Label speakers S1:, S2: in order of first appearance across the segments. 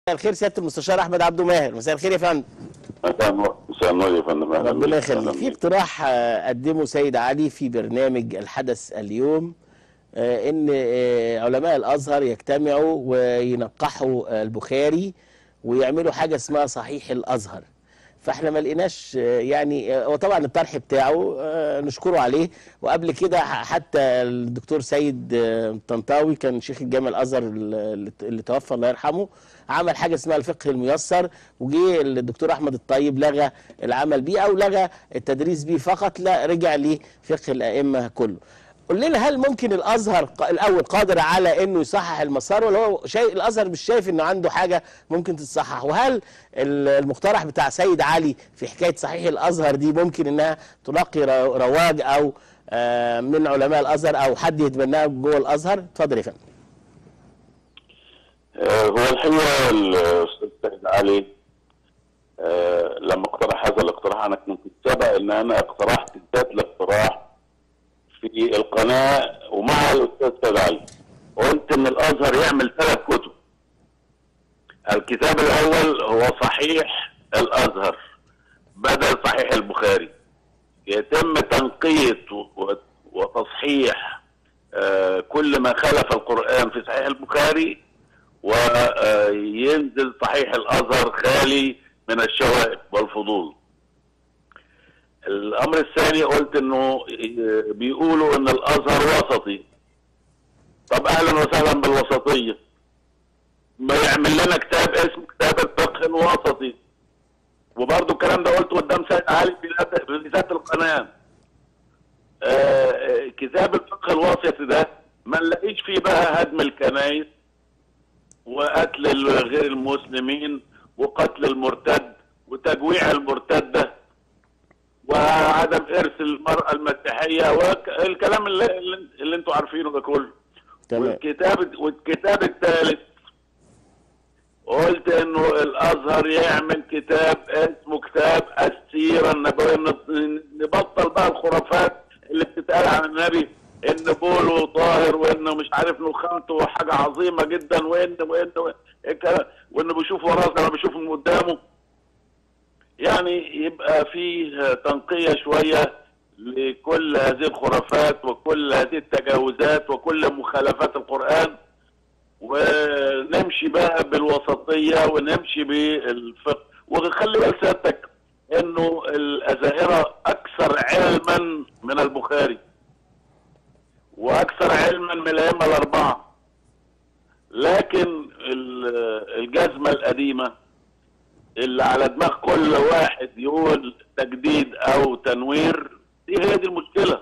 S1: الخير سياده المستشار احمد عبده ماهر مساء الخير يا فندم
S2: مساء النور يا فندم أهلاً
S1: ربنا
S2: بك. أهلاً
S1: يخليك في
S2: بك.
S1: اقتراح آه، قدمه سيد علي في برنامج الحدث اليوم آه، ان آه، علماء الازهر يجتمعوا وينقحوا آه، البخاري ويعملوا حاجه اسمها صحيح الازهر فاحنا ما لقيناش آه، يعني آه، وطبعا الطرح بتاعه آه، نشكره عليه وقبل كده ح- حتى الدكتور سيد آه، طنطاوي كان شيخ الجامع الازهر اللي اللي توفى الله يرحمه عمل حاجه اسمها الفقه الميسر وجه الدكتور احمد الطيب لغى العمل بيه او لغى التدريس بيه فقط لا رجع لفقه الائمه كله قول لنا هل ممكن الازهر ق- الاول قادر على انه يصحح المسار ولا هو شيء الازهر مش شايف انه عنده حاجه ممكن تتصحح وهل ال- المقترح بتاع سيد علي في حكايه صحيح الازهر دي ممكن انها تلاقي رو- رواج او آه، من علماء الازهر او حد يتبناها جوه الازهر اتفضل يا فندم
S2: آه، هو الحقيقه الاستاذ سيد علي آه، لما اقترح هذا الاقتراح انا كنت سبق ان انا اقترحت ذات الاقتراح في القناه ومع الاستاذ سيد علي قلت ان الازهر يعمل ثلاث كتب الكتاب الاول هو صحيح الازهر بدل صحيح البخاري يتم تنقية و- وتصحيح آه، كل ما خالف القرآن في صحيح البخاري وينزل صحيح الأزهر خالي من الشوائب والفضول الأمر الثاني قلت إنه آه، بيقولوا إن الأزهر وسطي طب أهلا وسهلا بالوسطية ما يعمل لنا كتاب اسمه كتاب الفقه الوسطي وبرضه الكلام ده قلته قدام سيد علي في ذات- في ذات القناه. آه، آه، كتاب الفقه الوسطي ده ما نلاقيش فيه بقى هدم الكنائس وقتل ال- غير المسلمين وقتل المرتد وتجويع المرتده وعدم ارث المراه المسيحيه والكلام اللي, اللي, اللي انتوا عارفينه ده كله.
S1: تمام
S2: والكتاب والكتاب الثالث قلت انه الازهر يعمل كتاب اسمه كتاب السيره النبويه ن- نبطل بقى الخرافات اللي بتتقال عن النبي ان بوله طاهر وانه مش عارف نخامته حاجه عظيمه جدا وان وان وإن الكلام- وانه بيشوف وراه زي ما بيشوف من قدامه يعني يبقى فيه تنقيه شويه لكل هذه الخرافات وكل هذه التجاوزات وكل مخالفات القران ونمشي بقى بالوسطيه ونمشي بالفقه وخلي بال سيادتك انه الازاهره اكثر علما من البخاري واكثر علما من الائمه الاربعه لكن ال- الجزمه القديمه اللي على دماغ كل واحد يقول تجديد او تنوير دي هي دي المشكله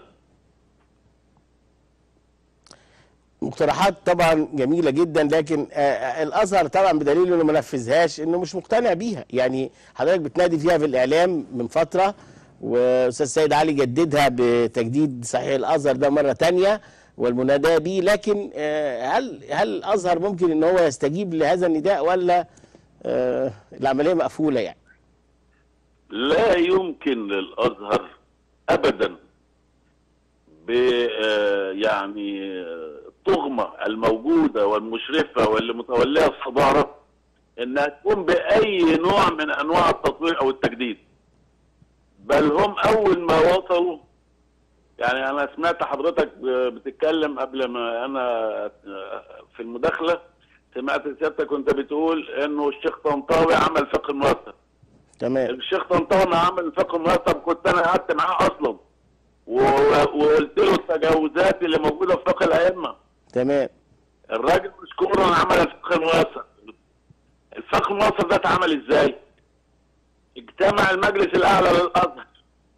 S1: مقترحات طبعا جميله جدا لكن آه، آه، الازهر طبعا بدليل انه ما نفذهاش انه مش مقتنع بيها يعني حضرتك بتنادي فيها في الاعلام من فتره واستاذ سيد علي جددها بتجديد صحيح الازهر ده مره تانية والمناداه بيه لكن آه، هل هل الازهر ممكن ان هو يستجيب لهذا النداء ولا آه، العمليه مقفوله يعني
S2: لا يمكن للازهر ابدا ب آه، يعني آه، الطغمه الموجوده والمشرفه واللي متوليه الصداره انها تقوم باي نوع من انواع التطوير او التجديد بل هم اول ما وصلوا يعني انا سمعت حضرتك بتتكلم قبل ما انا آه، في المداخله سمعت سيادتك وانت بتقول انه الشيخ طنطاوي عمل فقه المرتب
S1: تمام
S2: الشيخ طنطاوي عمل الفقه المرتب كنت انا قعدت معاه اصلا و- وقلت له التجاوزات اللي موجوده في فقه الائمه
S1: تمام
S2: الراجل مشكورا عمل الفقه الموسع الفقه الموسع ده اتعمل ازاي؟ اجتمع المجلس الاعلى للازهر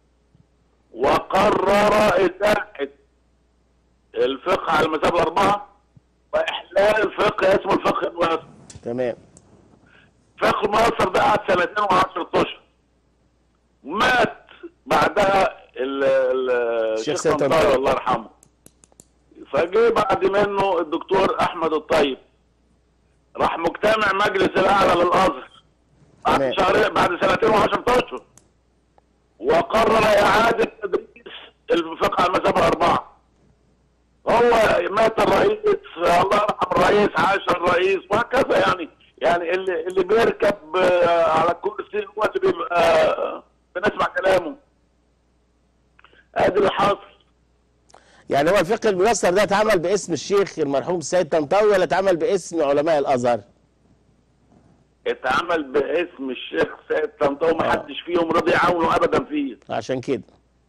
S2: وقرر اتاحه الفقه على المذاهب الاربعه واحلال فقه اسمه الفقه الموسع
S1: تمام
S2: فقه مصر ده قعد سنتين وعشرة اشهر مات بعدها ال- ال-
S1: الشيخ
S2: الشيخ
S1: سيد
S2: طنطاوي
S1: طنطاوي.
S2: الله يرحمه فجه بعد منه الدكتور احمد الطيب راح مجتمع مجلس الاعلى للازهر بعد
S1: تمام.
S2: شهرين بعد سنتين وعشرة اشهر وقرر اعاده تدريس الفقه على المذاهب الاربعه هو مات الرئيس الله يرحم الرئيس عاش الرئيس وهكذا يعني يعني اللي اللي بيركب آه، على الكرسي هو اللي بيبقى آه، بنسمع كلامه ادي اللي حاصل
S1: يعني هو الفقه الميسر ده اتعمل باسم الشيخ المرحوم السيد طنطاوي ولا اتعمل باسم علماء الازهر؟
S2: اتعمل باسم الشيخ سيد طنطاوي ما
S1: آه.
S2: حدش فيهم رضي يعاونه ابدا فيه
S1: عشان كده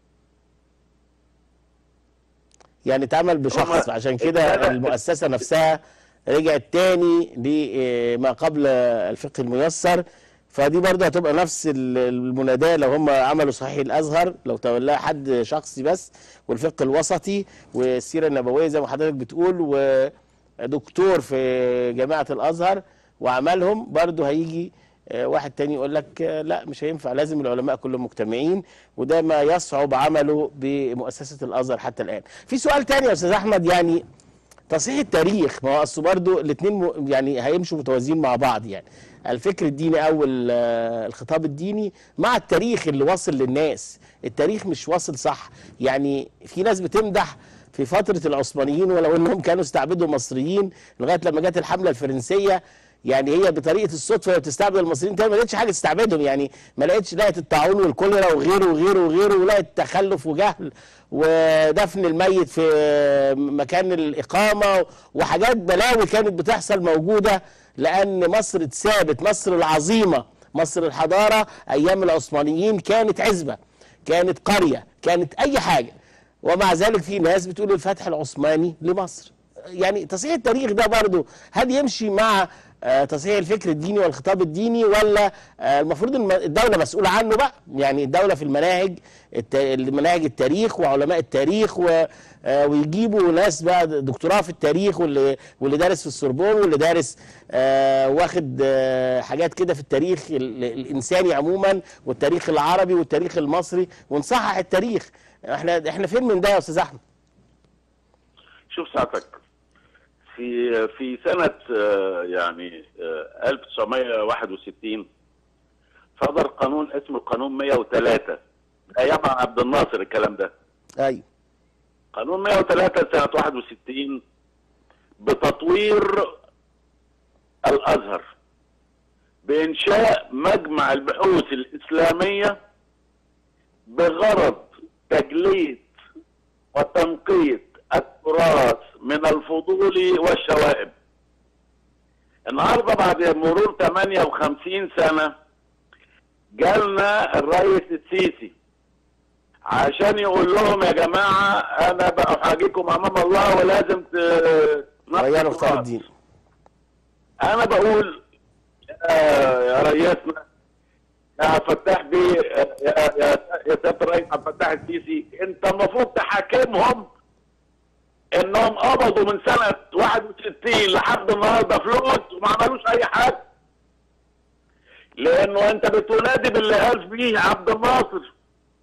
S1: يعني اتعمل بشخص
S2: هما-
S1: عشان كده
S2: اتبدأ-
S1: المؤسسة نفسها رجعت تاني لما قبل الفقه الميسر فدي برضه هتبقى نفس ال- المناداة لو هم عملوا صحيح الأزهر لو تولاها حد شخصي بس والفقه الوسطي والسيرة النبوية زي ما حضرتك بتقول ودكتور في جامعة الأزهر وعملهم برضه هيجي آه، واحد تاني يقول لك آه، لا مش هينفع لازم العلماء كلهم مجتمعين وده ما يصعب عمله بمؤسسة الأزهر حتى الآن في سؤال تاني يا أستاذ أحمد يعني تصحيح التاريخ ما هو اصل برضه الاثنين يعني هيمشوا متوازيين مع بعض يعني الفكر الديني او ال- آه، الخطاب الديني مع التاريخ اللي واصل للناس التاريخ مش واصل صح يعني في ناس بتمدح في فترة العثمانيين ولو انهم كانوا استعبدوا المصريين لغاية لما جت الحملة الفرنسية يعني هي بطريقه الصدفه هي بتستعبد المصريين تاني ما لقيتش حاجه تستعبدهم يعني ما لقيتش لقيت الطاعون والكوليرا وغيره وغيره وغيره ولقيت تخلف وجهل ودفن الميت في مكان الاقامه وحاجات بلاوي كانت بتحصل موجوده لان مصر اتثابت مصر العظيمه مصر الحضاره ايام العثمانيين كانت عزبه كانت قريه كانت اي حاجه ومع ذلك في ناس بتقول الفتح العثماني لمصر يعني تصحيح التاريخ ده برضه هل يمشي مع آه، تصحيح الفكر الديني والخطاب الديني ولا آه، المفروض الم- الدولة مسؤولة عنه بقى يعني الدولة في المناهج الت- مناهج التاريخ وعلماء التاريخ و آه، ويجيبوا ناس بقى دكتوراه في التاريخ واللي واللي دارس في السوربون واللي دارس آه، واخد آه، حاجات كده في التاريخ ال- الإنساني عموما والتاريخ العربي والتاريخ المصري ونصحح التاريخ احنا احنا فين من ده يا استاذ احمد؟
S2: شوف ساعتك في في سنة آه، يعني آه، 1961 صدر قانون اسمه القانون 103 ايام عبد الناصر الكلام ده
S1: ايوه
S2: قانون 103 سنة 61 بتطوير الأزهر بإنشاء مجمع البحوث الإسلامية بغرض تجليد وتنقية التراث من الفضول والشوائب النهارده بعد مرور 58 سنة جالنا الرئيس السيسي عشان يقول لهم يا جماعة أنا بحاجيكم أمام الله ولازم ت-
S1: غيروا خطاب الدين
S2: أنا بقول يا يا رياسنا يا فتاح بيه يا يا يا سيادة الرئيس عبد الفتاح السيسي أنت المفروض تحاكمهم إنهم قبضوا من سنة 61 لحد النهارده فلوس وما عملوش أي حاجة لأنه أنت بتنادي باللي قال فيه عبد الناصر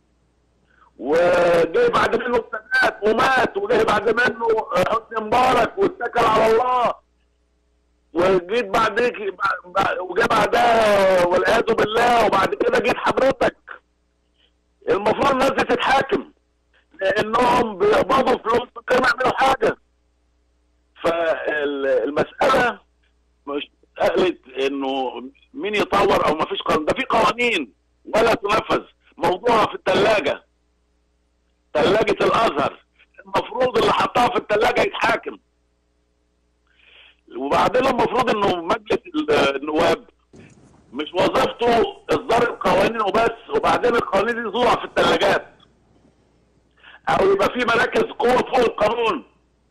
S2: وجه بعد منه السادات ومات وجه بعد منه حسني مبارك واتكل على الله وجيت بعديك وجه بعدها والعياذ بالله وبعد كده جيت حضرتك المفروض الناس دي تتحاكم لانهم بيقبضوا فلوس من غير ما يعملوا حاجه فالمساله مش مساله انه مين يطور او ما فيش قانون ده في قوانين ولا تنفذ موضوعها في الثلاجه ثلاجه الازهر المفروض اللي حطها في الثلاجه يتحاكم وبعدين المفروض انه مجلس النواب مش وظيفته اصدار القوانين وبس وبعدين القوانين دي توضع في الثلاجات او يبقى في مراكز قوه فوق القانون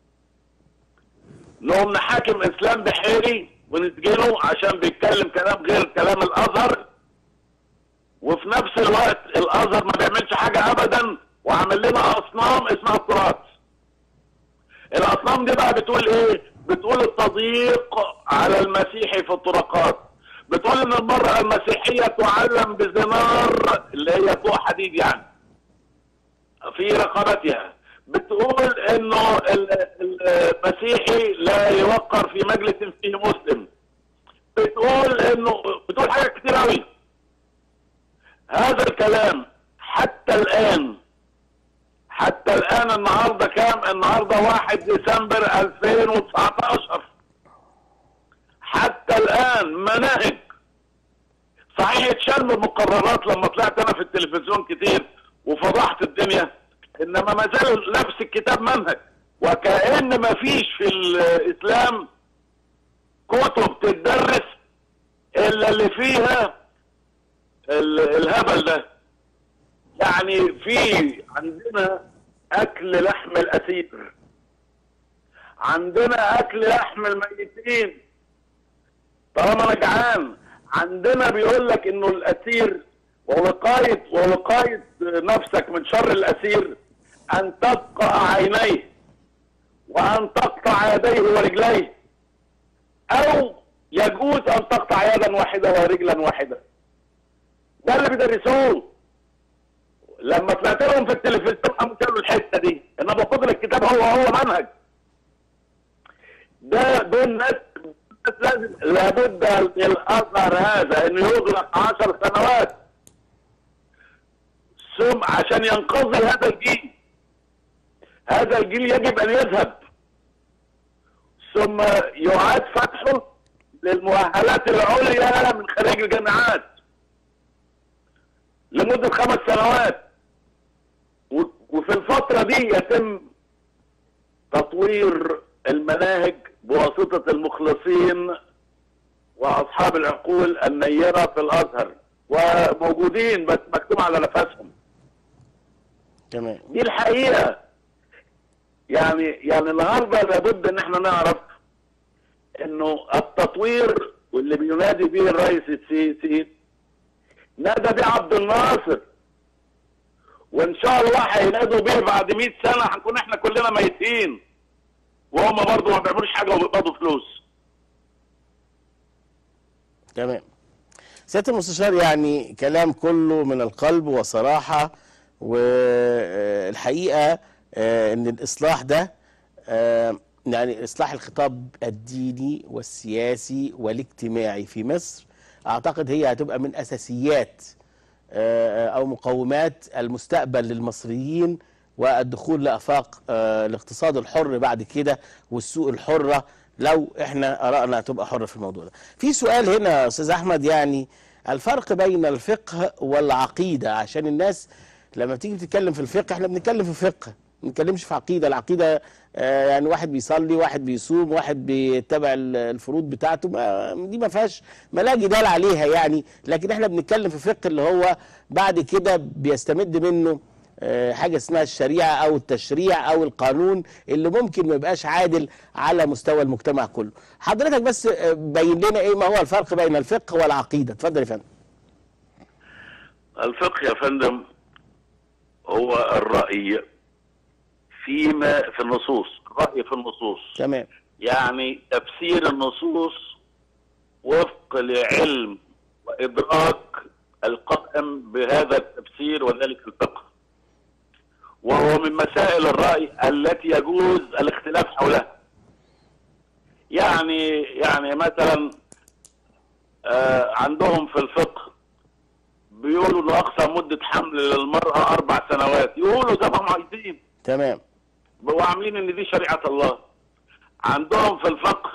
S2: نقوم نحاكم اسلام بحيري ونسجنه عشان بيتكلم كلام غير كلام الازهر وفي نفس الوقت الازهر ما بيعملش حاجه ابدا وعمل لنا اصنام اسمها التراث الاصنام دي بقى بتقول ايه بتقول التضييق على المسيحي في الطرقات بتقول ان المرأة المسيحية تعلم بزنار اللي هي طوق حديد يعني في رقبتها بتقول انه ال- ال- المسيحي لا يوقر في مجلس فيه مسلم بتقول انه بتقول حاجات كتير قوي هذا الكلام حتى الان حتى الان النهارده كام النهارده 1 ديسمبر 2019 حتى الان مناهج صحيح اتشال من المقررات لما طلعت انا في التلفزيون كتير وفضحت الدنيا انما ما زال نفس الكتاب منهج وكأن ما فيش في الاسلام كتب تدرس الا اللي فيها ال- الهبل ده يعني في عندنا اكل لحم الاسير عندنا اكل لحم الميتين طالما انا جعان عندنا بيقول لك انه الاسير ووقايه ووقايه نفسك من شر الاسير ان تبقى عينيه وان تقطع يديه ورجليه او يجوز ان تقطع يدا واحده ورجلا واحده ده اللي بيدرسوه لما طلعت لهم في التلفزيون قاموا شالوا الحته دي انما قدر الكتاب هو هو منهج ده دول ناس ناس لازم لابد الازهر هذا انه يغلق عشر سنوات ثم عشان ينقذي هذا الجيل هذا الجيل يجب ان يذهب ثم يعاد فتحه للمؤهلات العليا من خارج الجامعات لمدة خمس سنوات و- وفي الفترة دي يتم تطوير المناهج بواسطة المخلصين وأصحاب العقول النيرة في الأزهر وموجودين بس مكتوب على نفسهم
S1: تمام
S2: دي الحقيقة يعني يعني النهارده لابد ان احنا نعرف انه التطوير واللي بينادي به الرئيس السيسي نادى به عبد الناصر وان شاء الله هينادوا به بعد 100 سنه هنكون احنا كلنا ميتين وهم برضه ما بيعملوش حاجه وبيقبضوا فلوس
S1: تمام سيادة المستشار يعني كلام كله من القلب وصراحة والحقيقة آه، ان الاصلاح ده آه، يعني اصلاح الخطاب الديني والسياسي والاجتماعي في مصر اعتقد هي هتبقى من اساسيات آه، او مقومات المستقبل للمصريين والدخول لافاق آه، الاقتصاد الحر بعد كده والسوق الحره لو احنا ارائنا تبقى حره في الموضوع ده. في سؤال هنا يا استاذ احمد يعني الفرق بين الفقه والعقيده عشان الناس لما بتيجي تتكلم في الفقه احنا بنتكلم في فقه ما بنتكلمش في عقيده العقيده آه، يعني واحد بيصلي واحد بيصوم واحد بيتبع ال- الفروض بتاعته ما دي ما فيهاش ما لا جدال عليها يعني لكن احنا بنتكلم في فقه اللي هو بعد كده بيستمد منه آه، حاجه اسمها الشريعه او التشريع او القانون اللي ممكن ما يبقاش عادل على مستوى المجتمع كله حضرتك بس آه، بين لنا ايه ما هو الفرق بين الفقه والعقيده اتفضل يا فندم
S2: الفقه يا فندم هو الرأي فيما في النصوص الرأي في النصوص
S1: تمام
S2: يعني تفسير النصوص وفق لعلم وإدراك القائم بهذا التفسير وذلك الفقه وهو من مسائل الرأي التي يجوز الاختلاف حولها يعني يعني مثلا آه عندهم في الفقه بيقولوا ان اقصى مده حمل للمراه اربع سنوات يقولوا زي ما هم عايزين
S1: تمام
S2: وعاملين ان دي شريعه الله عندهم في الفقه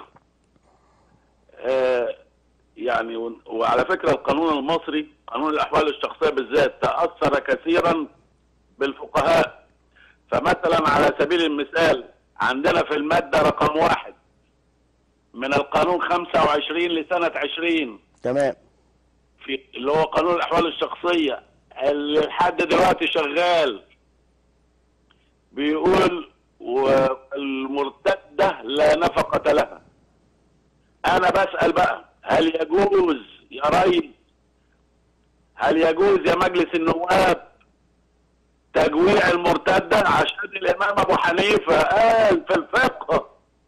S2: آه يعني و- وعلى فكره القانون المصري قانون الاحوال الشخصيه بالذات تاثر كثيرا بالفقهاء فمثلا على سبيل المثال عندنا في الماده رقم واحد من القانون 25 لسنه 20
S1: تمام
S2: في اللي هو قانون الاحوال الشخصيه اللي لحد دلوقتي شغال بيقول والمرتده لا نفقه لها انا بسال بقى هل يجوز يا ريس هل يجوز يا مجلس النواب تجويع المرتده عشان الامام ابو حنيفه قال في الفقه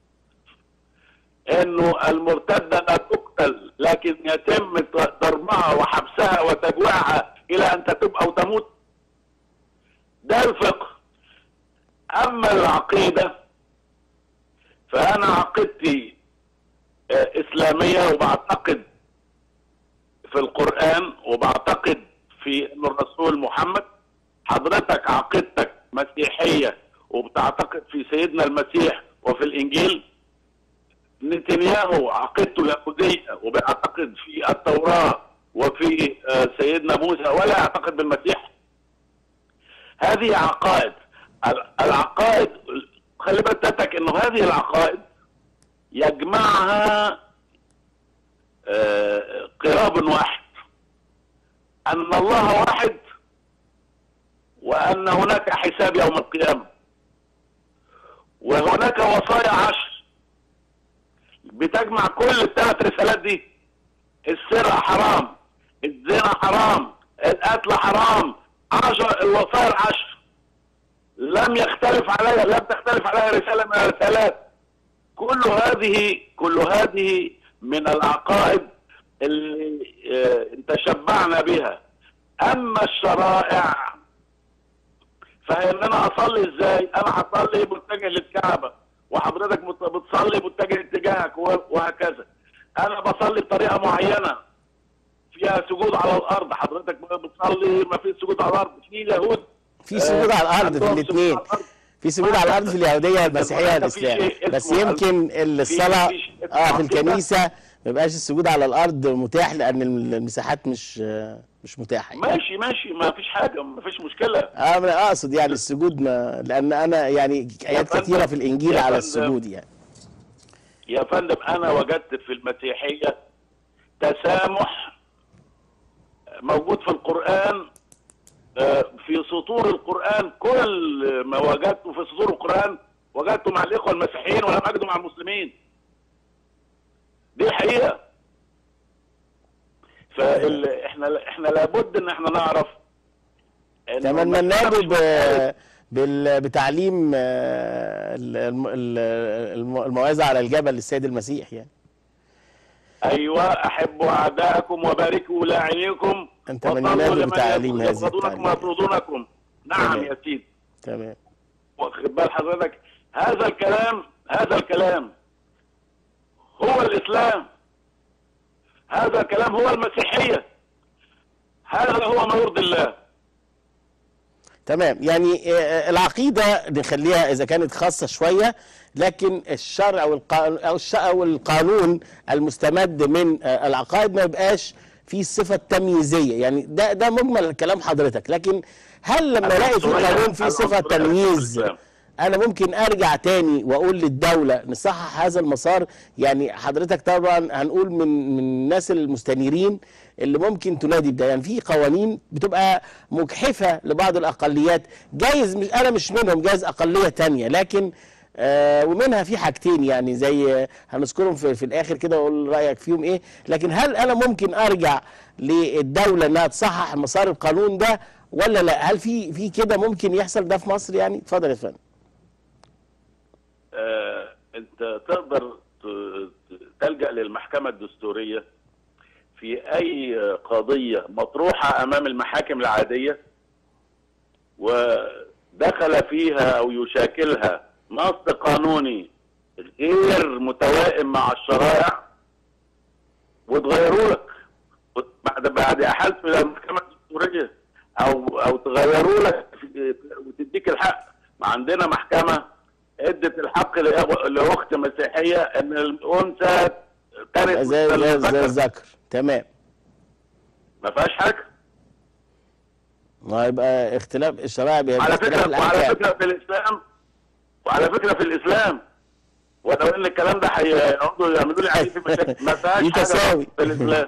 S2: انه المرتده لا تقتل لكن يتم ضربها وحبسها وتجويعها الى ان تتوب او تموت ده الفقه اما العقيده فانا عقيدتي آه، اسلاميه وبعتقد في القران وبعتقد في ان الرسول محمد حضرتك عقيدتك مسيحيه وبتعتقد في سيدنا المسيح وفي الانجيل نتنياهو عقيدته يهوديه وبيعتقد في التوراه وفي آه، سيدنا موسى ولا يعتقد بالمسيح هذه عقائد ال- العقائد خلي بالك انه هذه العقائد يجمعها آه، قراب واحد ان الله واحد وان هناك حساب يوم القيامه وهناك وصايا عشر بتجمع كل الثلاث رسالات دي السرقه حرام الزنا حرام القتل حرام عشر الوصايا العشر لم يختلف عليها لم تختلف عليها رساله من الرسالات كل هذه كل هذه من العقائد اللي آه، تشبعنا بها اما الشرائع فهي ان انا اصلي ازاي انا هصلي متجه للكعبه وحضرتك مت- بتصلي متجه اتجاهك و- وهكذا انا بصلي بطريقه معينه فيها سجود على الارض حضرتك بتصلي ما فيش سجود على الارض في يهود
S1: في سجود على الارض في
S2: عندهم سجود
S1: الاثنين
S2: على الأرض.
S1: في سجود على الارض في اليهوديه المسيحيه
S2: أنت في
S1: والاسلام
S2: شيء
S1: بس
S2: اسمه
S1: يمكن الصلاه
S2: في شيء اسمه
S1: اه في
S2: عقيدة.
S1: الكنيسه ما يبقاش السجود على الارض متاح لان المساحات مش آه، مش متاحه يعني.
S2: ماشي ماشي ما فيش حاجه ما فيش مشكله
S1: اه انا اقصد يعني السجود ما لان انا يعني ايات
S2: فندم،
S1: كثيره في الانجيل
S2: يا
S1: على
S2: فندم.
S1: السجود يعني
S2: يا فندم انا وجدت في المسيحيه تسامح موجود في القران آه، في سطور القران كل ما وجدته في سطور القران وجدته مع الاخوه المسيحيين ولم اجده مع المسلمين دي حقيقه فاحنا احنا لابد ان احنا نعرف إنه
S1: تمنى
S2: المسألة
S1: ننادي
S2: مش
S1: ب...
S2: مسألة
S1: بال... بتعليم آه، الم- ال- الم- الموعظه على الجبل للسيد المسيح يعني
S2: ايوه احبوا اعداءكم وباركوا لاعينكم
S1: أنت من
S2: وصلوا
S1: ينادي
S2: لمن
S1: بتعليم هذه
S2: يبغضونكم
S1: التعليم.
S2: ويطردونكم نعم
S1: تمام.
S2: يا سيدي
S1: تمام
S2: واخد بال حضرتك هذا الكلام هذا الكلام هو الاسلام هذا الكلام هو المسيحيه هذا هو ما يرضي الله
S1: تمام يعني آه، العقيدة نخليها إذا كانت خاصة شوية لكن الشرع أو القانون أو الش- أو القانون المستمد من آه، العقائد ما يبقاش فيه صفة تمييزية يعني ده ده مجمل كلام حضرتك لكن هل لما الاقي في
S2: العنصرية-
S1: قانون فيه صفة
S2: العنصرية
S1: تمييز
S2: في الإسلام.
S1: انا ممكن ارجع تاني واقول للدوله نصحح هذا المسار يعني حضرتك طبعا هنقول من من الناس المستنيرين اللي ممكن تنادي بده يعني في قوانين بتبقى مجحفه لبعض الاقليات جايز مش انا مش منهم جايز اقليه تانية لكن آه ومنها في حاجتين يعني زي هنذكرهم في, في الاخر كده واقول رايك فيهم ايه لكن هل انا ممكن ارجع للدوله انها تصحح مسار القانون ده ولا لا هل في في كده ممكن يحصل ده في مصر يعني اتفضل يا فندم
S2: آه، انت تقدر ت- ت- تلجا للمحكمه الدستوريه في اي قضيه مطروحه امام المحاكم العاديه ودخل فيها او يشاكلها نص قانوني غير متوائم مع الشرائع وتغيروا لك وت- بعد بعد احالته الى المحكمه الدستوريه او او تغيروا لك وتديك الحق ما عندنا محكمه ادت الحق لأخ- لاخت مسيحيه ان الانثى ترث
S1: زي
S2: مثل
S1: زي زي
S2: الذكر.
S1: الذكر تمام
S2: ما فيهاش حاجه
S1: ما يبقى اختلاف الشرائع بيبقى
S2: على
S1: اختلاف
S2: فكره وعلى
S1: الاحكام
S2: فكره في الاسلام وعلى فكره في الاسلام ولو ان الكلام ده هيقعدوا يعملوا لي عليه في مشاكل ما فيهاش
S1: في
S2: حاجه
S1: تساوي.
S2: في الاسلام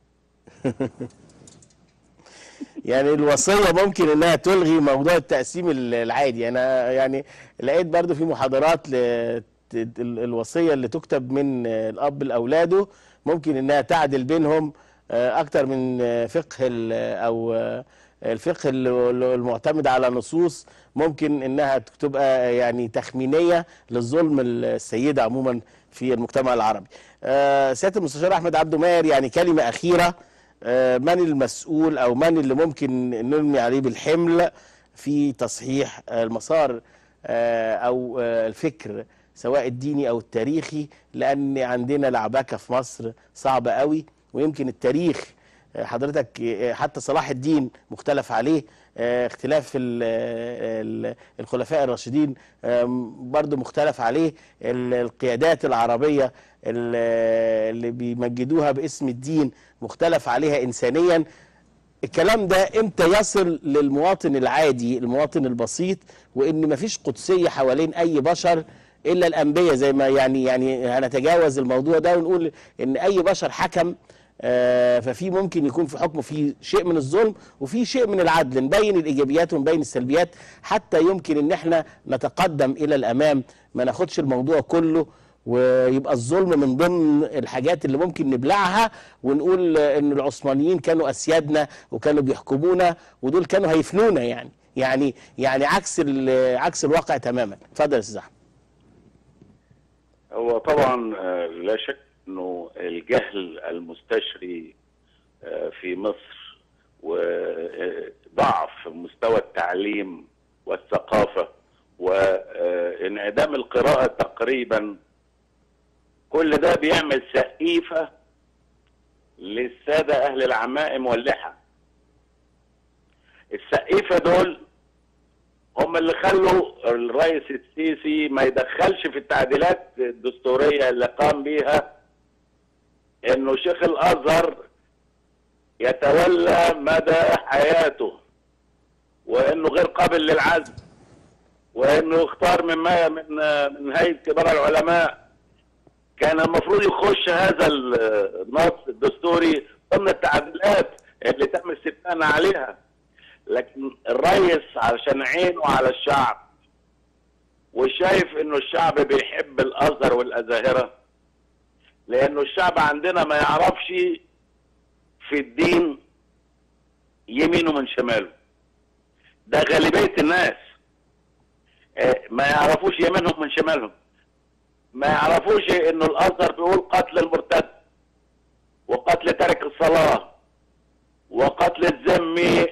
S1: يعني الوصيه ممكن انها تلغي موضوع التقسيم ال- العادي انا يعني لقيت برضو في محاضرات ل ت- ال- الوصيه اللي تكتب من الاب لاولاده ممكن انها تعدل بينهم آه، اكتر من آه، فقه ال- او آه، الفقه ال- ال- المعتمد على نصوص ممكن انها تبقى يعني تخمينيه للظلم السيده عموما في المجتمع العربي. آه، سياده المستشار احمد عبده ماهر يعني كلمه اخيره آه، من المسؤول او من اللي ممكن نرمي عليه بالحمل في تصحيح آه، المسار آه، او آه، الفكر سواء الديني او التاريخي لان عندنا لعبكه في مصر صعبه قوي ويمكن التاريخ آه، حضرتك آه، حتى صلاح الدين مختلف عليه آه، اختلاف ال- ال- الخلفاء الراشدين آم، برضو مختلف عليه ال- القيادات العربية ال- اللي بيمجدوها باسم الدين مختلف عليها إنسانيا الكلام ده امتى يصل للمواطن العادي المواطن البسيط وان مفيش قدسيه حوالين اي بشر الا الانبياء زي ما يعني يعني هنتجاوز الموضوع ده ونقول ان اي بشر حكم آه، ففي ممكن يكون في حكمه في شيء من الظلم وفي شيء من العدل نبين الايجابيات ونبين السلبيات حتى يمكن ان احنا نتقدم الى الامام ما ناخدش الموضوع كله ويبقى الظلم من ضمن الحاجات اللي ممكن نبلعها ونقول ان العثمانيين كانوا اسيادنا وكانوا بيحكمونا ودول كانوا هيفنونا يعني يعني يعني عكس ال- عكس الواقع تماما اتفضل يا استاذ احمد
S2: هو طبعا آه، لا شك انه الجهل المستشري آه، في مصر وضعف مستوى التعليم والثقافة وانعدام القراءة تقريبا كل ده بيعمل سقيفة للسادة أهل العمائم واللحى السقيفة دول هم اللي خلوا الرئيس السيسي ما يدخلش في التعديلات الدستورية اللي قام بيها انه شيخ الازهر يتولى مدى حياته وانه غير قابل للعزل وانه يختار من ما من من هيئه كبار العلماء كان المفروض يخش هذا النص الدستوري ضمن التعديلات اللي تم الاستثناء عليها لكن الرئيس علشان عينه على الشعب وشايف انه الشعب بيحب الازهر والازاهره لانه الشعب عندنا ما يعرفش في الدين يمينه من شماله ده غالبيه الناس آه، ما يعرفوش يمينهم من شمالهم ما يعرفوش انه الازهر بيقول قتل المرتد وقتل تارك الصلاه وقتل الذمي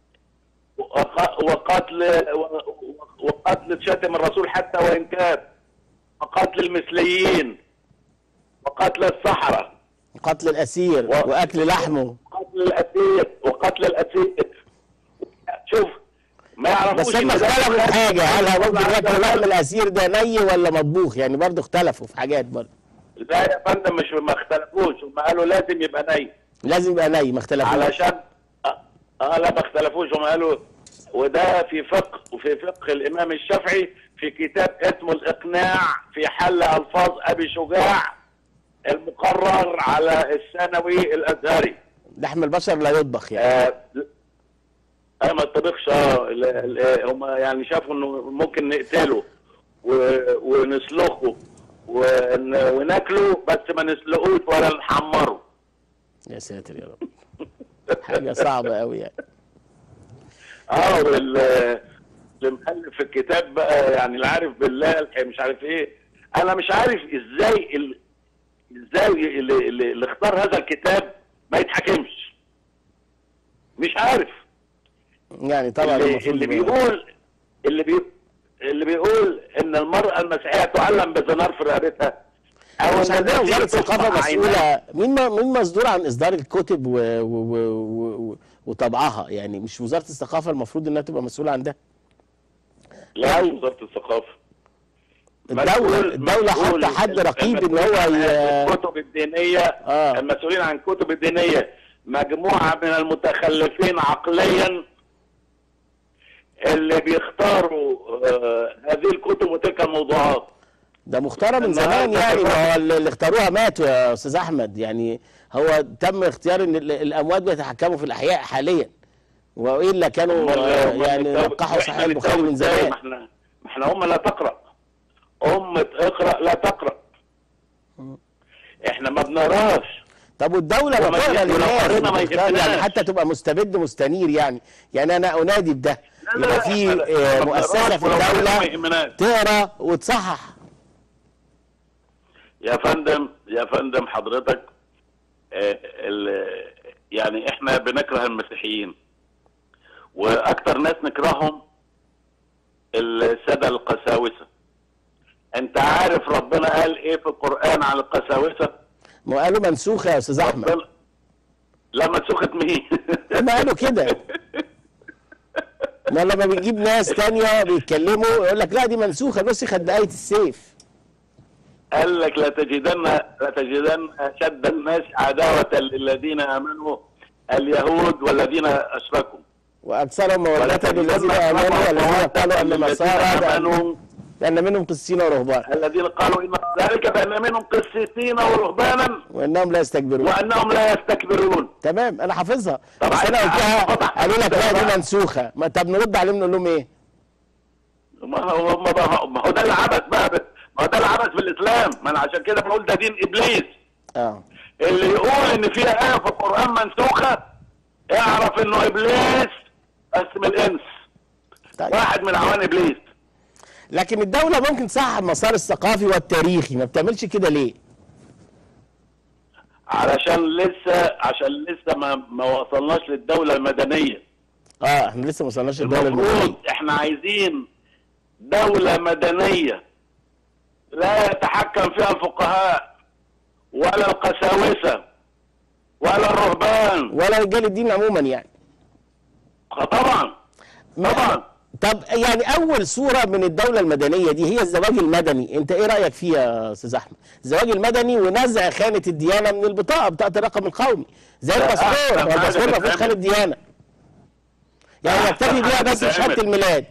S2: وق- وقتل وقتل شتم الرسول حتى وان كان وقتل المثليين وقتل السحرة
S1: قتل الاسير
S2: و-
S1: واكل لحمه
S2: وقتل الاسير وقتل الاسير شوف ما يعرفوش
S1: بس هم
S2: إن ده
S1: اختلفوا في حاجه هل هو ممكن
S2: الله
S1: ياكل
S2: عز
S1: لحم
S2: وجل.
S1: الاسير ده ني ولا مطبوخ يعني برضه اختلفوا في حاجات برضه
S2: لا يا فندم مش ما اختلفوش هم قالوا لازم يبقى ني
S1: لازم يبقى ني ما اختلفوش
S2: علشان اه آه، لا ما اختلفوش هم قالوا وده في فقه وفي فقه الامام الشافعي في كتاب اسمه الاقناع في حل الفاظ ابي شجاع المقرر على الثانوي الازهري
S1: لحم البشر لا يطبخ يعني
S2: آه آه، ما اتطبقش اه ال- ال- هم يعني شافوا انه ممكن نقتله و- ونسلخه ون- وناكله بس ما نسلقوش ولا نحمره
S1: يا ساتر يا رب حاجه صعبه قوي يعني
S2: اه وال اللي مؤلف الكتاب بقى يعني اللي عارف بالله الح- مش عارف ايه انا مش عارف ازاي ال... ازاي اللي, اللي اللي اختار هذا الكتاب ما يتحكمش مش عارف
S1: يعني طبعا
S2: اللي,
S1: المفروض
S2: اللي
S1: يبقى-
S2: بيقول اللي بي اللي بيقول ان المرأة المسيحية تعلم بزنار في رقبتها او
S1: مش
S2: إن
S1: عندنا
S2: الناس
S1: وزاره
S2: تصبح
S1: الثقافه
S2: عينها.
S1: مسؤوله مين م- مين مسؤول عن اصدار الكتب و... و... و... و... وطبعها يعني مش وزاره الثقافه المفروض انها تبقى مسؤوله عن ده
S2: لا
S1: أو-
S2: مش وزارة الثقافة
S1: الدوله
S2: مسؤول-
S1: الدوله
S2: مسؤول
S1: حاطه حد رقيب ان
S2: المسؤولين
S1: هو
S2: عن
S1: ي...
S2: الكتب الدينية
S1: آه.
S2: المسؤولين عن الكتب الدينية مجموعة من المتخلفين عقليا اللي بيختاروا آه هذه الكتب وتلك الموضوعات
S1: ده مختاره من
S2: النهاردة
S1: زمان يعني
S2: كمان-
S1: ما هو اللي اللي اختاروها ماتوا يا استاذ احمد يعني هو تم اختيار ان ال- الاموات بيتحكموا في الاحياء حاليا والا كانوا
S2: أمال-
S1: آه،
S2: أمال
S1: يعني
S2: نتابع-
S1: نقحوا صحيح
S2: إحنا
S1: البخاري من
S2: نتابع إزاي؟
S1: زمان
S2: ما احنا ما احنا أمة لا تقرأ أمة اقرأ لا تقرأ احنا ما بنقراش
S1: طب والدولة ما
S2: وما
S1: تقرا
S2: يهمنا
S1: للناس
S2: قرينا ما
S1: بتختار يعني
S2: يهمناش.
S1: حتى تبقى مستبد مستنير يعني يعني انا انادي بده
S2: لا، لا،
S1: يبقى
S2: لا،
S1: في
S2: لا، لا،
S1: آه،
S2: ما
S1: مؤسسة
S2: بنقراش
S1: في
S2: ولو قرينا ما
S1: الدولة
S2: يهمناش.
S1: تقرا وتصحح
S2: يا فندم يا فندم حضرتك آه، ال- يعني احنا بنكره المسيحيين واكتر ناس نكرههم الساده القساوسه انت عارف ربنا قال ايه في القران عن القساوسه
S1: ما هو قالوا منسوخة يا استاذ احمد
S2: ربنا لما سخت مين
S1: هم قالوا كده ما لما بنجيب ناس تانية بيتكلموا يقول لك لا دي منسوخة نسخت بآية السيف
S2: قال لك لتجدن لتجدن اشد الناس عداوه للذين امنوا اليهود والذين اشركوا
S1: وأكثرهم مودة للذين آمنوا والذين قالوا أن النصارى
S2: امنوا
S1: لأن منهم قسيسين ورهبان
S2: الذين قالوا ان ذلك بان منهم قسيسين ورهبانا
S1: وإنهم لا يستكبرون
S2: وانهم لا يستكبرون
S1: تمام أنا حافظها
S2: طب
S1: بس أنا
S2: عايز-
S1: قلتها
S2: قطع.
S1: قالوا لك لا دي منسوخة ما طب نرد عليهم نقول لهم إيه؟
S2: ما هو ما هو- ما هو ده العبث بقى ما هو ده العبث في الاسلام ما انا عشان كده بقول ده دين ابليس
S1: اه
S2: اللي يقول ان في ايه في القران منسوخه اعرف انه ابليس بس من الانس
S1: طيب
S2: واحد من عوان ابليس
S1: لكن الدولة ممكن تصحح المسار الثقافي والتاريخي ما بتعملش كده ليه؟
S2: علشان لسه عشان لسه ما ما وصلناش للدوله المدنيه
S1: اه احنا لسه ما وصلناش للدولة
S2: المفروض
S1: المدنية
S2: احنا عايزين دوله مدنيه لا يتحكم فيها الفقهاء ولا القساوسه ولا الرهبان
S1: ولا رجال الدين عموما يعني
S2: طبعا
S1: ما-
S2: طبعا
S1: طب يعني اول صوره من الدوله المدنيه دي هي الزواج المدني انت ايه رايك فيها يا استاذ احمد الزواج المدني ونزع خانه الديانه من البطاقه بتاعه الرقم القومي زي
S2: ده
S1: الباسبور
S2: أحسن
S1: هو
S2: حاجة
S1: الباسبور ما فيهوش
S2: تتعمل.
S1: خانه ديانه يعني
S2: أحسن
S1: يكتفي بيها
S2: حاجة
S1: بس في شهاده
S2: تتعمل.
S1: الميلاد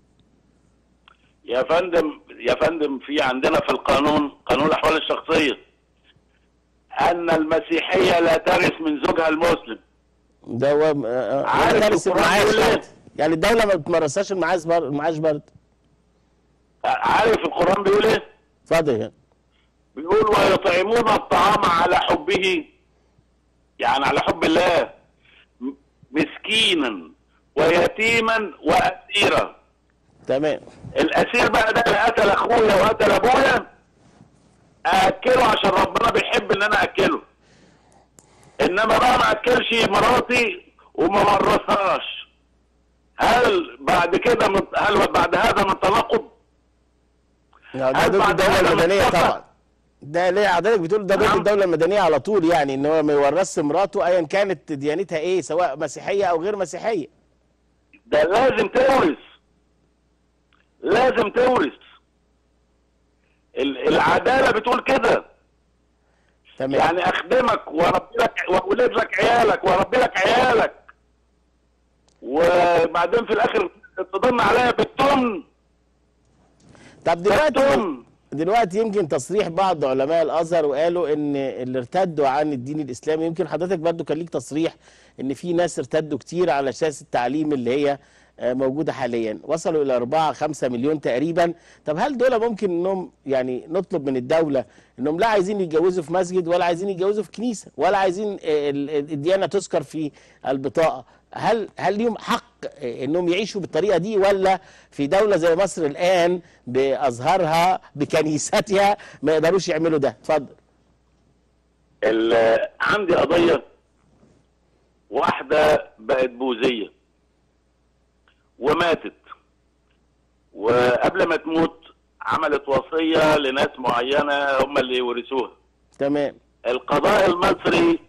S2: يا فندم يا فندم في عندنا في القانون قانون الاحوال الشخصيه ان المسيحيه لا ترث من زوجها المسلم
S1: ده هو آه، آه،
S2: عارف
S1: مدارس
S2: القرآن
S1: المعاش
S2: بيقول إيه؟
S1: برضه. يعني الدوله ما بتمارسهاش المعاش بر- المعاش برضه
S2: عارف القران بيقول ايه
S1: اتفضل يعني
S2: بيقول ويطعمون الطعام على حبه يعني على حب الله م- مسكينا ويتيما واسيرا
S1: تمام
S2: الاسير بقى ده اللي قتل اخويا وقتل ابويا اكله عشان ربنا بيحب ان انا اكله انما بقى ما اكلش مراتي وما ورثهاش هل بعد كده من- هل بعد هذا من تناقض؟
S1: يعني ده
S2: هل
S1: ضد
S2: بعد
S1: الدوله
S2: هذا
S1: المدنيه
S2: مصطفى؟
S1: طبعا ده ليه حضرتك بتقول ده ضد
S2: نعم.
S1: الدوله المدنيه على طول يعني ان هو ما يورثش مراته ايا كانت ديانتها ايه سواء مسيحيه او غير مسيحيه
S2: ده لازم تورث لازم تورث ال- العداله بتقول كده
S1: تمام
S2: يعني اخدمك واربي لك واولد لك عيالك واربي لك عيالك وبعدين في الاخر تضن عليا بالتمن
S1: طب دلوقتي
S2: بالتمن
S1: دلوقتي يمكن تصريح بعض علماء الازهر وقالوا ان اللي ارتدوا عن الدين الاسلامي يمكن حضرتك برضو كان ليك تصريح ان في ناس ارتدوا كتير على اساس التعليم اللي هي آه، موجوده حاليا وصلوا الى 4 5 مليون تقريبا طب هل دول ممكن انهم يعني نطلب من الدوله انهم لا عايزين يتجوزوا في مسجد ولا عايزين يتجوزوا في كنيسه ولا عايزين آه، ال- ال- الديانه تذكر في البطاقه هل هل ليهم حق آه، انهم يعيشوا بالطريقه دي ولا في دوله زي مصر الان بازهارها بكنيستها ما يقدروش يعملوا ده اتفضل
S2: ال- عندي قضيه واحده بقت بوذيه وماتت وقبل ما تموت عملت وصيه لناس معينه هم اللي يورثوها
S1: تمام
S2: القضاء المصري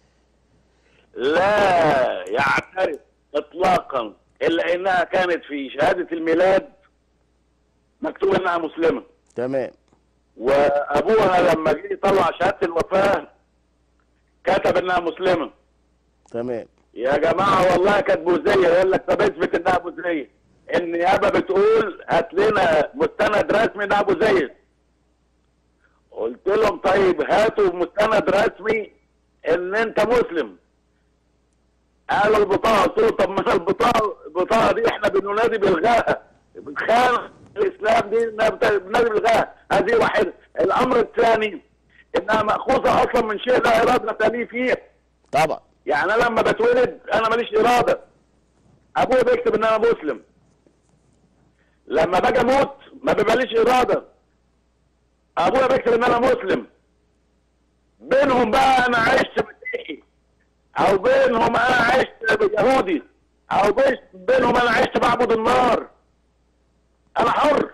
S2: لا يعترف اطلاقا الا انها كانت في شهاده الميلاد مكتوب انها مسلمه
S1: تمام
S2: وابوها لما جه يطلع شهاده الوفاه كتب انها مسلمه
S1: تمام
S2: يا جماعه والله كانت بوذيه يقول لك طب اثبت انها بوذيه النيابه بتقول هات لنا مستند رسمي انها بوذيه قلت لهم طيب هاتوا مستند رسمي ان انت مسلم قالوا البطاقه قلت له طب ما أنا البطاقه البطاقه دي احنا بننادي بالغاء بنخان الاسلام دي إنها بت- بننادي بالغاء هذه واحده الامر الثاني انها ماخوذه اصلا من شيء لا اراده لي فيه
S1: طبعا
S2: يعني انا لما بتولد انا ماليش اراده ابويا بيكتب ان انا مسلم لما باجي اموت ما بيبقاليش اراده ابويا بيكتب ان انا مسلم بينهم بقى انا عشت مسيحي او بينهم انا عشت يهودي او بيش- بينهم انا عشت بعبد النار انا حر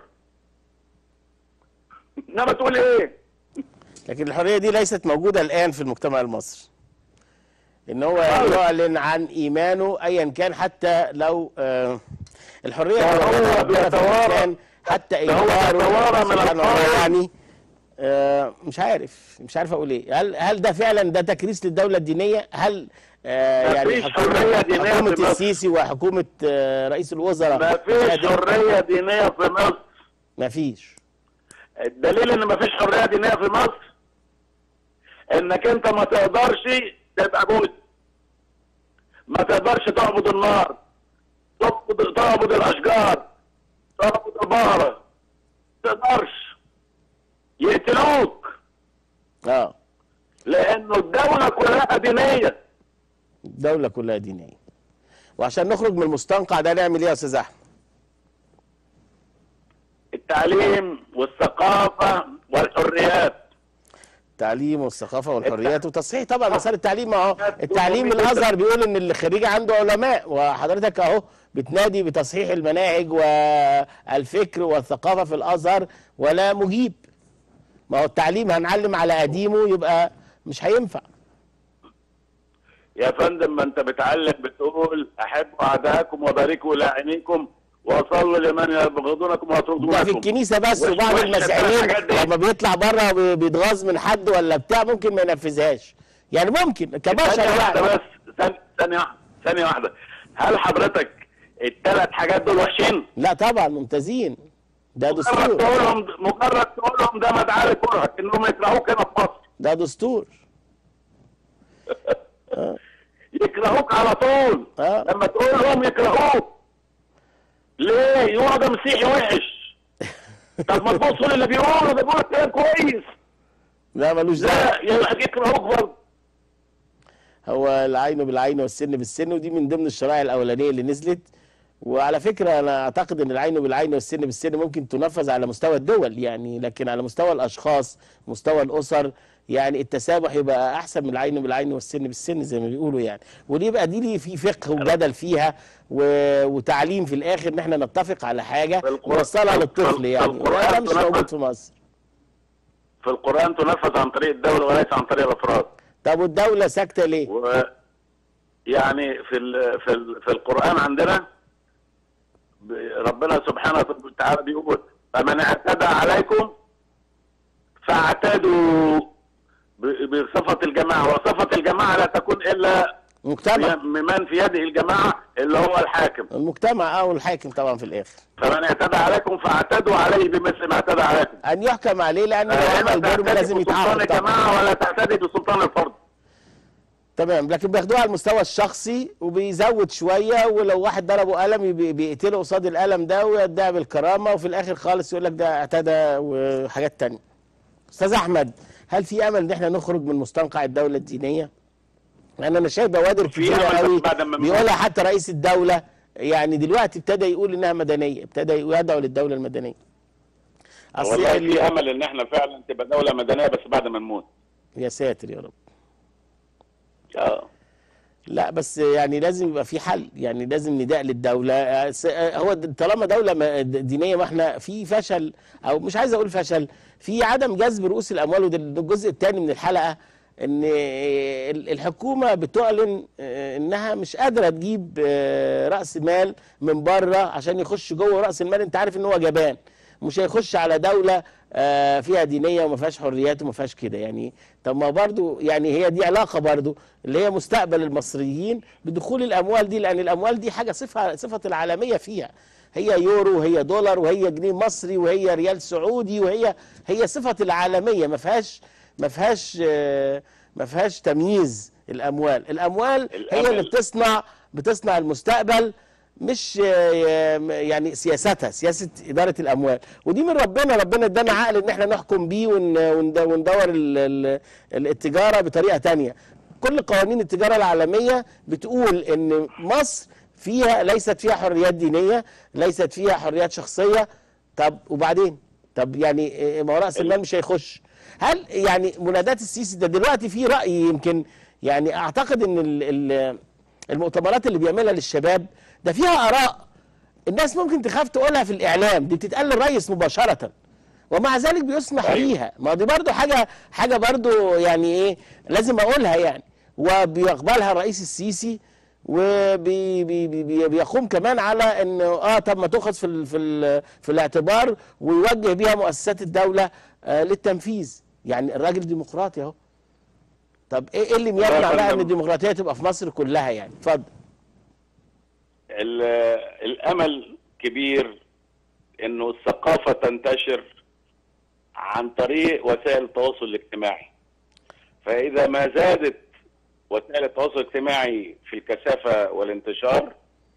S2: انما تقول ايه
S1: لكن الحريه دي ليست موجوده الان في المجتمع المصري ان هو
S2: خالص.
S1: يعلن عن ايمانه ايا كان حتى لو آه الحريه
S2: ده هو
S1: هي ربنا في
S2: بيتوارى-
S1: الإنسان حتى
S2: ده هو
S1: إنكاره
S2: بيتوارى من
S1: سبحانه
S2: القائل.
S1: وتعالى يعني آه، مش عارف مش عارف اقول ايه هل هل ده فعلا ده تكريس للدوله الدينيه هل آه يعني
S2: مفيش حرية دينية
S1: حكومه
S2: في مصر.
S1: السيسي وحكومه آه رئيس الوزراء
S2: ما فيش حريه دينيه في مصر
S1: ما فيش
S2: الدليل ان ما فيش حريه دينيه في مصر انك انت ما تقدرش تبقى بوذي ما تقدرش تعبد النار تعبد تعبد الاشجار تعبد البقره ما تقدرش يقتلوك
S1: اه
S2: لانه الدوله كلها دينيه
S1: الدوله كلها دينيه وعشان نخرج من المستنقع ده نعمل ايه يا استاذ احمد
S2: التعليم والثقافه والحريات
S1: التعليم والثقافه والحريات وتصحيح طبعا مساله التعليم ما هو التعليم الازهر بيقول ان اللي خريج عنده علماء وحضرتك اهو بتنادي بتصحيح المناهج والفكر والثقافه في الازهر ولا مجيب ما هو التعليم هنعلم على قديمه يبقى مش هينفع
S2: يا فندم ما انت بتعلم بتقول احبوا اعداءكم وباركوا لاعينكم وصلوا لمن يبغضونكم
S1: ده في
S2: ويطردونكم
S1: الكنيسه بس
S2: وش-
S1: وبعض
S2: وش
S1: المسيحيين
S2: الحاجات دي؟
S1: لما بيطلع بره وبي- بيتغاظ من حد ولا بتاع ممكن ما ينفذهاش يعني ممكن كبشر
S2: ثانية واحدة
S1: يعني
S2: بس ثانية ثانية واحدة ثانية واحدة هل حضرتك الثلاث حاجات دول وحشين؟
S1: لا طبعا ممتازين ده
S2: مجرد
S1: دستور
S2: تقولهم مجرد تقولهم ده مدعاة لكرهك انهم يكرهوك هنا في مصر
S1: ده دستور
S2: يكرهوك على طول
S1: آه.
S2: لما تقول لهم يكرهوك ليه؟ يقولوا ده مسيحي وحش طب ما تبصوا للي بيقولوا ده بيقول كلام كويس
S1: لا ملوش دعوه
S2: لا يبقى يكرهوك برضه
S1: هو العين بالعين والسن بالسن ودي من ضمن الشرائع الاولانيه اللي نزلت وعلى فكره انا اعتقد ان العين بالعين والسن بالسن ممكن تنفذ على مستوى الدول يعني لكن على مستوى الاشخاص مستوى الاسر يعني التسامح يبقى احسن من العين بالعين والسن بالسن زي ما بيقولوا يعني ودي يبقى دي لي في فقه وجدل فيها و... وتعليم في الاخر ان احنا نتفق على حاجه
S2: فالقرآن-
S1: نوصلها للطفل
S2: فال-
S1: يعني
S2: فالقرآن
S1: وده مش
S2: تنفذ.
S1: موجود في مصر
S2: في القرآن تنفذ عن طريق الدولة وليس عن طريق الأفراد
S1: طب والدوله ساكته ليه؟
S2: و يعني في ال في ال في القرآن عندنا ب- ربنا سبحانه وتعالى بيقول فمن اعتدى عليكم فاعتدوا ب- بصفة الجماعة وصفة الجماعة لا تكون إلا
S1: مجتمع
S2: ممن في يده الجماعة اللي هو الحاكم
S1: المجتمع او الحاكم طبعا في الاخر
S2: فمن اعتدى عليكم فاعتدوا عليه بمثل ما اعتدى عليكم
S1: ان يحكم عليه لان لو
S2: لا
S1: عمل جرم
S2: تعتدي
S1: لازم
S2: بسلطان
S1: يتعاقب طبعا
S2: الجماعة ولا تعتدي بسلطان الفرد
S1: تمام لكن بياخدوها على المستوى الشخصي وبيزود شويه ولو واحد ضربه قلم يبي- بيقتله قصاد القلم ده ويدعي بالكرامه وفي الاخر خالص يقول لك ده اعتدى وحاجات تانية استاذ احمد هل في امل ان احنا نخرج من مستنقع الدوله الدينيه؟ لان انا شايف بوادر
S2: في
S1: كتيره
S2: أمل بس
S1: قوي
S2: بعد ما-
S1: بيقولها حتى رئيس الدوله يعني دلوقتي ابتدى يقول انها مدنيه ابتدى يدعو للدوله المدنيه أصل
S2: والله
S1: ال-
S2: في امل ان احنا فعلا تبقى دوله مدنيه بس بعد ما نموت
S1: يا ساتر يا رب
S2: اه
S1: لا بس يعني لازم يبقى في حل يعني لازم نداء للدولة آه، س- آه، هو د- طالما دولة ما- د- دينية ما احنا في فشل او مش عايز اقول فشل في عدم جذب رؤوس الاموال وده الجزء الثاني من الحلقة ان آه، ال- الحكومة بتعلن آه، انها مش قادرة تجيب آه، رأس مال من بره عشان يخش جوه رأس المال انت عارف ان هو جبان مش هيخش على دولة آه، فيها دينية وما فيهاش حريات وما فيهاش كده يعني طب ما برضو يعني هي دي علاقة برضو اللي هي مستقبل المصريين بدخول الأموال دي لأن الأموال دي حاجة صفة صفة العالمية فيها هي يورو وهي دولار وهي جنيه مصري وهي ريال سعودي وهي هي صفة العالمية ما فيهاش ما فيهاش آه، ما فيهاش تمييز الأموال الأموال هي اللي
S2: الأمل.
S1: بتصنع بتصنع المستقبل مش آه، يعني سياستها سياسه اداره الاموال ودي من ربنا ربنا ادانا عقل ان احنا نحكم بيه ون- ون- وندور ال- ال- ال- التجاره بطريقه تانية كل قوانين التجاره العالميه بتقول ان مصر فيها ليست فيها حريات دينيه ليست فيها حريات شخصيه طب وبعدين طب يعني آه، ما هو راس المال مش هيخش هل يعني منادات السيسي ده دلوقتي في راي يمكن يعني اعتقد ان ال ال المؤتمرات اللي بيعملها للشباب ده فيها اراء الناس ممكن تخاف تقولها في الاعلام دي بتتقال للرئيس مباشره ومع ذلك بيسمح
S2: أيوة.
S1: بيها ما دي برضو حاجه حاجه برضو يعني ايه لازم اقولها يعني وبيقبلها الرئيس السيسي وبيقوم كمان على انه اه طب ما تؤخذ في ال في ال في الاعتبار ويوجه بيها مؤسسات الدوله آه للتنفيذ يعني الراجل ديمقراطي اهو طب ايه إيه اللي
S2: والله يا
S1: يمنع بقى ان
S2: فندم.
S1: الديمقراطيه تبقى في مصر كلها يعني اتفضل
S2: ال- الامل كبير انه الثقافه تنتشر عن طريق وسائل التواصل الاجتماعي فاذا ما زادت وسائل التواصل الاجتماعي في الكثافه والانتشار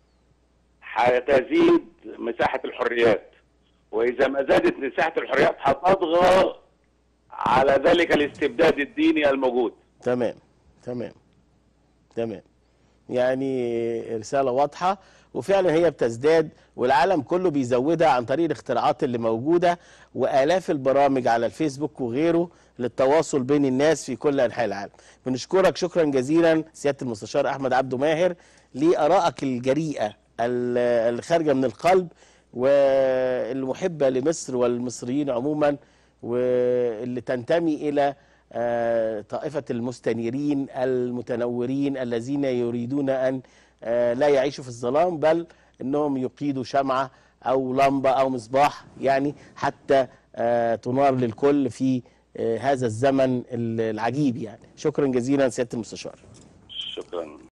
S2: هتزيد مساحه الحريات واذا ما زادت مساحه الحريات هتطغى على ذلك الاستبداد الديني الموجود
S1: تمام تمام تمام يعني رسالة واضحة وفعلا هي بتزداد والعالم كله بيزودها عن طريق الاختراعات اللي موجودة وآلاف البرامج على الفيسبوك وغيره للتواصل بين الناس في كل أنحاء العالم بنشكرك شكرا جزيلا سيادة المستشار أحمد عبده ماهر لآرائك الجريئة ال- الخارجة من القلب والمحبة لمصر والمصريين عموما واللي تنتمي إلى آه، طائفة المستنيرين المتنورين الذين يريدون أن آه، لا يعيشوا في الظلام بل أنهم يقيدوا شمعة أو لمبة أو مصباح يعني حتى آه، تنار للكل في آه، هذا الزمن العجيب يعني شكرا جزيلا سيادة المستشار
S2: شكرا